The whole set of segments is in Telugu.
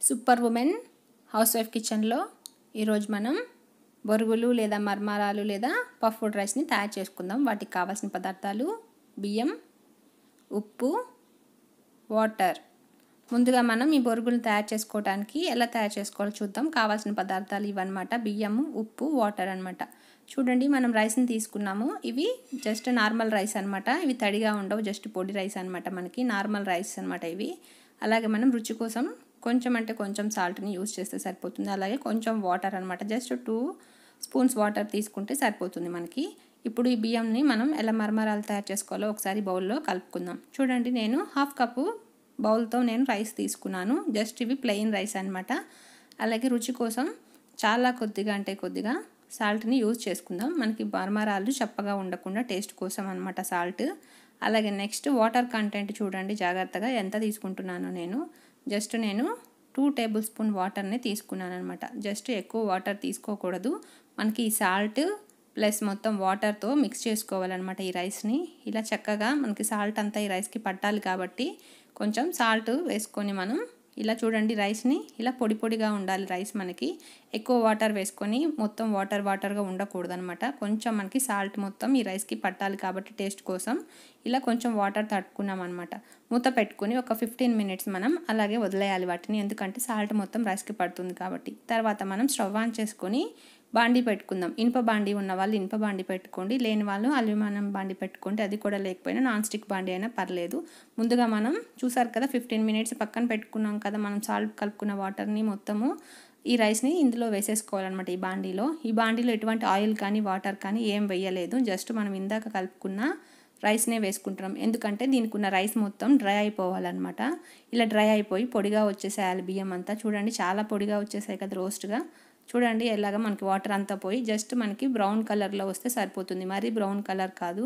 సూపర్ ఉమెన్ హౌస్ వైఫ్ కిచెన్లో ఈరోజు మనం బొరుగులు లేదా మర్మరాలు లేదా పఫ్డ్ రైస్ని తయారు చేసుకుందాం వాటికి కావాల్సిన పదార్థాలు బియ్యం ఉప్పు వాటర్ ముందుగా మనం ఈ బొరుగులు తయారు చేసుకోవడానికి ఎలా తయారు చేసుకోవాలో చూద్దాం కావాల్సిన పదార్థాలు ఇవన్నమాట బియ్యము ఉప్పు వాటర్ అనమాట చూడండి మనం రైస్ని తీసుకున్నాము ఇవి జస్ట్ నార్మల్ రైస్ అనమాట ఇవి తడిగా ఉండవు జస్ట్ పొడి రైస్ అనమాట మనకి నార్మల్ రైస్ అనమాట ఇవి అలాగే మనం రుచి కోసం కొంచెం అంటే కొంచెం సాల్ట్ని యూజ్ చేస్తే సరిపోతుంది అలాగే కొంచెం వాటర్ అనమాట జస్ట్ టూ స్పూన్స్ వాటర్ తీసుకుంటే సరిపోతుంది మనకి ఇప్పుడు ఈ బియ్యంని మనం ఎలా మరమరాలు తయారు చేసుకోవాలో ఒకసారి బౌల్లో కలుపుకుందాం చూడండి నేను హాఫ్ కప్పు బౌల్తో నేను రైస్ తీసుకున్నాను జస్ట్ ఇవి ప్లెయిన్ రైస్ అనమాట అలాగే రుచి కోసం చాలా కొద్దిగా అంటే కొద్దిగా సాల్ట్ని యూజ్ చేసుకుందాం మనకి మరమరాలు చప్పగా ఉండకుండా టేస్ట్ కోసం అనమాట సాల్ట్ అలాగే నెక్స్ట్ వాటర్ కంటెంట్ చూడండి జాగ్రత్తగా ఎంత తీసుకుంటున్నానో నేను జస్ట్ నేను టూ టేబుల్ స్పూన్ వాటర్ని తీసుకున్నాను అనమాట జస్ట్ ఎక్కువ వాటర్ తీసుకోకూడదు మనకి ఈ సాల్ట్ ప్లస్ మొత్తం వాటర్తో మిక్స్ చేసుకోవాలన్నమాట ఈ రైస్ని ఇలా చక్కగా మనకి సాల్ట్ అంతా ఈ రైస్కి పట్టాలి కాబట్టి కొంచెం సాల్ట్ వేసుకొని మనం ఇలా చూడండి రైస్ని ఇలా పొడి పొడిగా ఉండాలి రైస్ మనకి ఎక్కువ వాటర్ వేసుకొని మొత్తం వాటర్ వాటర్గా ఉండకూడదు అనమాట కొంచెం మనకి సాల్ట్ మొత్తం ఈ రైస్కి పట్టాలి కాబట్టి టేస్ట్ కోసం ఇలా కొంచెం వాటర్ తట్టుకున్నాం అనమాట మూత పెట్టుకొని ఒక ఫిఫ్టీన్ మినిట్స్ మనం అలాగే వదిలేయాలి వాటిని ఎందుకంటే సాల్ట్ మొత్తం రైస్కి పడుతుంది కాబట్టి తర్వాత మనం స్టవ్ ఆన్ చేసుకొని బాండీ పెట్టుకుందాం ఇనుప బాండీ ఉన్న వాళ్ళు ఇనుప బాండీ పెట్టుకోండి లేని వాళ్ళు అల్యూమినియం బాండీ పెట్టుకోండి అది కూడా లేకపోయినా నాన్ స్టిక్ బాండీ అయినా పర్లేదు ముందుగా మనం చూసారు కదా ఫిఫ్టీన్ మినిట్స్ పక్కన పెట్టుకున్నాం కదా మనం సాల్ట్ కలుపుకున్న వాటర్ని మొత్తము ఈ రైస్ని ఇందులో వేసేసుకోవాలన్నమాట ఈ బాండీలో ఈ బాండీలో ఎటువంటి ఆయిల్ కానీ వాటర్ కానీ ఏం వేయలేదు జస్ట్ మనం ఇందాక కలుపుకున్న రైస్నే వేసుకుంటున్నాం ఎందుకంటే దీనికి ఉన్న రైస్ మొత్తం డ్రై అయిపోవాలన్నమాట ఇలా డ్రై అయిపోయి పొడిగా వచ్చేసేయాలి బియ్యం అంతా చూడండి చాలా పొడిగా వచ్చేసాయి కదా రోస్ట్గా చూడండి ఎలాగ మనకి వాటర్ అంతా పోయి జస్ట్ మనకి బ్రౌన్ కలర్లో వస్తే సరిపోతుంది మరీ బ్రౌన్ కలర్ కాదు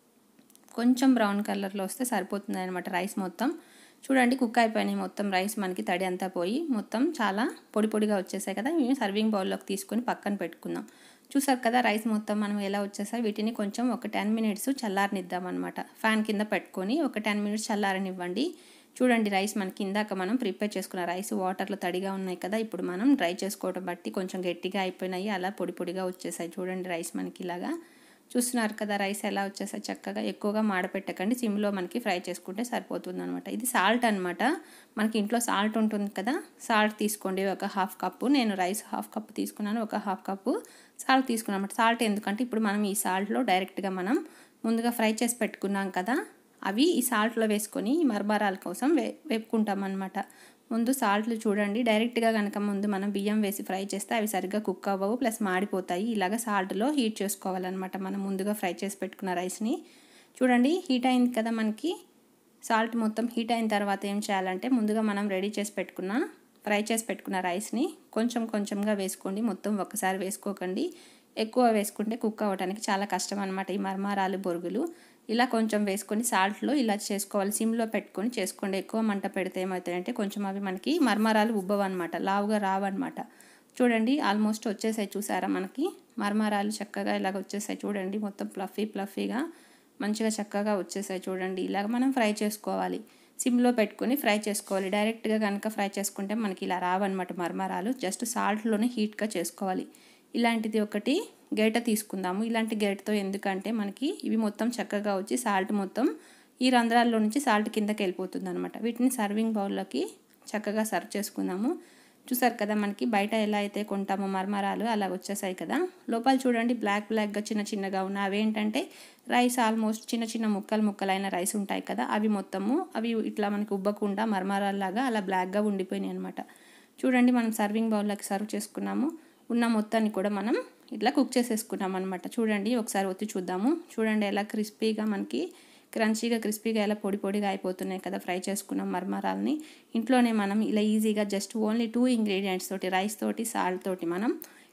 కొంచెం బ్రౌన్ కలర్లో వస్తే సరిపోతుంది అనమాట రైస్ మొత్తం చూడండి కుక్ అయిపోయినాయి మొత్తం రైస్ మనకి తడి అంతా పోయి మొత్తం చాలా పొడి పొడిగా వచ్చేసాయి కదా మేము సర్వింగ్ బౌల్లోకి తీసుకొని పక్కన పెట్టుకుందాం చూసారు కదా రైస్ మొత్తం మనం ఎలా వచ్చేసాయి వీటిని కొంచెం ఒక టెన్ మినిట్స్ చల్లారనిద్దాం అనమాట ఫ్యాన్ కింద పెట్టుకొని ఒక టెన్ మినిట్స్ చల్లారనివ్వండి చూడండి రైస్ మనకి ఇందాక మనం ప్రిపేర్ చేసుకున్న రైస్ వాటర్లో తడిగా ఉన్నాయి కదా ఇప్పుడు మనం డ్రై చేసుకోవడం బట్టి కొంచెం గట్టిగా అయిపోయినాయి అలా పొడి పొడిగా వచ్చేసాయి చూడండి రైస్ మనకి ఇలాగా చూస్తున్నారు కదా రైస్ ఎలా వచ్చేసాయి చక్కగా ఎక్కువగా మాడపెట్టకండి సిమ్లో మనకి ఫ్రై చేసుకుంటే సరిపోతుంది అనమాట ఇది సాల్ట్ అనమాట మనకి ఇంట్లో సాల్ట్ ఉంటుంది కదా సాల్ట్ తీసుకోండి ఒక హాఫ్ కప్పు నేను రైస్ హాఫ్ కప్పు తీసుకున్నాను ఒక హాఫ్ కప్పు సాల్ట్ తీసుకున్నాను అనమాట సాల్ట్ ఎందుకంటే ఇప్పుడు మనం ఈ సాల్ట్లో డైరెక్ట్గా మనం ముందుగా ఫ్రై చేసి పెట్టుకున్నాం కదా అవి ఈ సాల్ట్లో వేసుకొని మరమరాల కోసం వే వేపుకుంటాం అనమాట ముందు సాల్ట్లు చూడండి డైరెక్ట్గా కనుక ముందు మనం బియ్యం వేసి ఫ్రై చేస్తే అవి సరిగ్గా కుక్ అవ్వవు ప్లస్ మాడిపోతాయి ఇలాగ సాల్ట్లో హీట్ చేసుకోవాలన్నమాట మనం ముందుగా ఫ్రై చేసి పెట్టుకున్న రైస్ని చూడండి హీట్ అయింది కదా మనకి సాల్ట్ మొత్తం హీట్ అయిన తర్వాత ఏం చేయాలంటే ముందుగా మనం రెడీ చేసి పెట్టుకున్న ఫ్రై చేసి పెట్టుకున్న రైస్ని కొంచెం కొంచెంగా వేసుకోండి మొత్తం ఒక్కసారి వేసుకోకండి ఎక్కువ వేసుకుంటే కుక్ అవ్వడానికి చాలా కష్టం అనమాట ఈ మర్మారాలు బొరుగులు ఇలా కొంచెం వేసుకొని సాల్ట్లో ఇలా చేసుకోవాలి సిమ్లో పెట్టుకొని చేసుకోండి ఎక్కువ మంట పెడితే ఏమవుతాయంటే కొంచెం అవి మనకి మర్మరాలు ఉబ్బవు అనమాట లావుగా రావన్నమాట చూడండి ఆల్మోస్ట్ వచ్చేసాయి చూసారా మనకి మర్మరాలు చక్కగా ఇలాగ వచ్చేసాయి చూడండి మొత్తం ప్లఫీ ప్లఫీగా మంచిగా చక్కగా వచ్చేసాయి చూడండి ఇలాగ మనం ఫ్రై చేసుకోవాలి సిమ్లో పెట్టుకొని ఫ్రై చేసుకోవాలి డైరెక్ట్గా కనుక ఫ్రై చేసుకుంటే మనకి ఇలా రావన్నమాట మర్మరాలు జస్ట్ సాల్ట్లోనే హీట్గా చేసుకోవాలి ఇలాంటిది ఒకటి గేట తీసుకుందాము ఇలాంటి గేటతో ఎందుకంటే మనకి ఇవి మొత్తం చక్కగా వచ్చి సాల్ట్ మొత్తం ఈ రంధ్రాల్లో నుంచి సాల్ట్ కిందకి వెళ్ళిపోతుంది అనమాట వీటిని సర్వింగ్ బౌల్లోకి చక్కగా సర్వ్ చేసుకుందాము చూసారు కదా మనకి బయట ఎలా అయితే కొంటామో మర్మరాలు అలా వచ్చేసాయి కదా లోపల చూడండి బ్లాక్ బ్లాక్గా చిన్న చిన్నగా ఉన్న అవి ఏంటంటే రైస్ ఆల్మోస్ట్ చిన్న చిన్న ముక్కలు ముక్కలైన రైస్ ఉంటాయి కదా అవి మొత్తము అవి ఇట్లా మనకి ఉబ్బకుండా మర్మరాల్లాగా అలా బ్లాక్గా ఉండిపోయినాయి అనమాట చూడండి మనం సర్వింగ్ బౌల్లోకి సర్వ్ చేసుకున్నాము ఉన్న మొత్తాన్ని కూడా మనం ఇట్లా కుక్ చేసేసుకున్నాం అనమాట చూడండి ఒకసారి ఒత్తి చూద్దాము చూడండి ఎలా క్రిస్పీగా మనకి క్రంచీగా క్రిస్పీగా ఎలా పొడి పొడిగా అయిపోతున్నాయి కదా ఫ్రై చేసుకున్నాం మర్మరాల్ని ఇంట్లోనే మనం ఇలా ఈజీగా జస్ట్ ఓన్లీ టూ ఇంగ్రీడియంట్స్ తోటి రైస్ తోటి సాల్ట్ తోటి మనం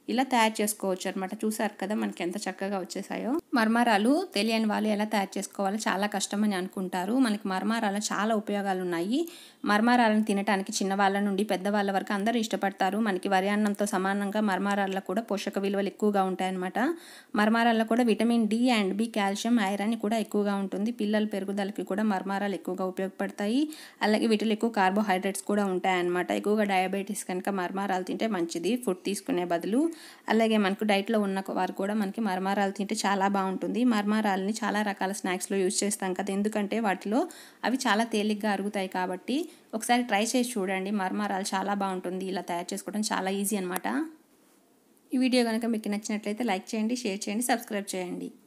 ఇలా తయారు చేసుకోవచ్చు అనమాట చూసారు కదా మనకి ఎంత చక్కగా వచ్చేసాయో మర్మారాలు తెలియని వాళ్ళు ఎలా తయారు చేసుకోవాలో చాలా కష్టమని అనుకుంటారు మనకి మర్మారాలు చాలా ఉపయోగాలు ఉన్నాయి మర్మారాలను తినడానికి చిన్నవాళ్ళ నుండి పెద్దవాళ్ళ వరకు అందరూ ఇష్టపడతారు మనకి వరి అన్నంతో సమానంగా మర్మారాల్లో కూడా పోషక విలువలు ఎక్కువగా ఉంటాయన్నమాట మర్మారాల్లో కూడా vitamin D and B calcium iron కూడా ఎక్కువగా ఉంటుంది పిల్లల పెరుగుదలకి కూడా మర్మారాలు ఎక్కువగా ఉపయోగపడతాయి అలాగే వీటిలో ఎక్కువ కార్బోహైడ్రేట్స్ కూడా ఉంటాయన్నమాట ఎక్కువగా డయాబెటీస్ కనుక మర్మారాలు తింటే మంచిది ఫుడ్ తీసుకునే బదులు అలాగే మనకు డైట్లో ఉన్న వారు కూడా మనకి మర్మారాలు తింటే చాలా బాగుంటుంది మర్మారాలని చాలా రకాల స్నాక్స్లో యూజ్ చేస్తాం కదా ఎందుకంటే వాటిలో అవి చాలా తేలిగ్గా అరుగుతాయి కాబట్టి ఒకసారి ట్రై చేసి చూడండి మర్మారాలు చాలా బాగుంటుంది ఇలా తయారు చేసుకోవడం చాలా ఈజీ అనమాట ఈ వీడియో కనుక మీకు నచ్చినట్లయితే లైక్ చేయండి షేర్ చేయండి సబ్స్క్రైబ్ చేయండి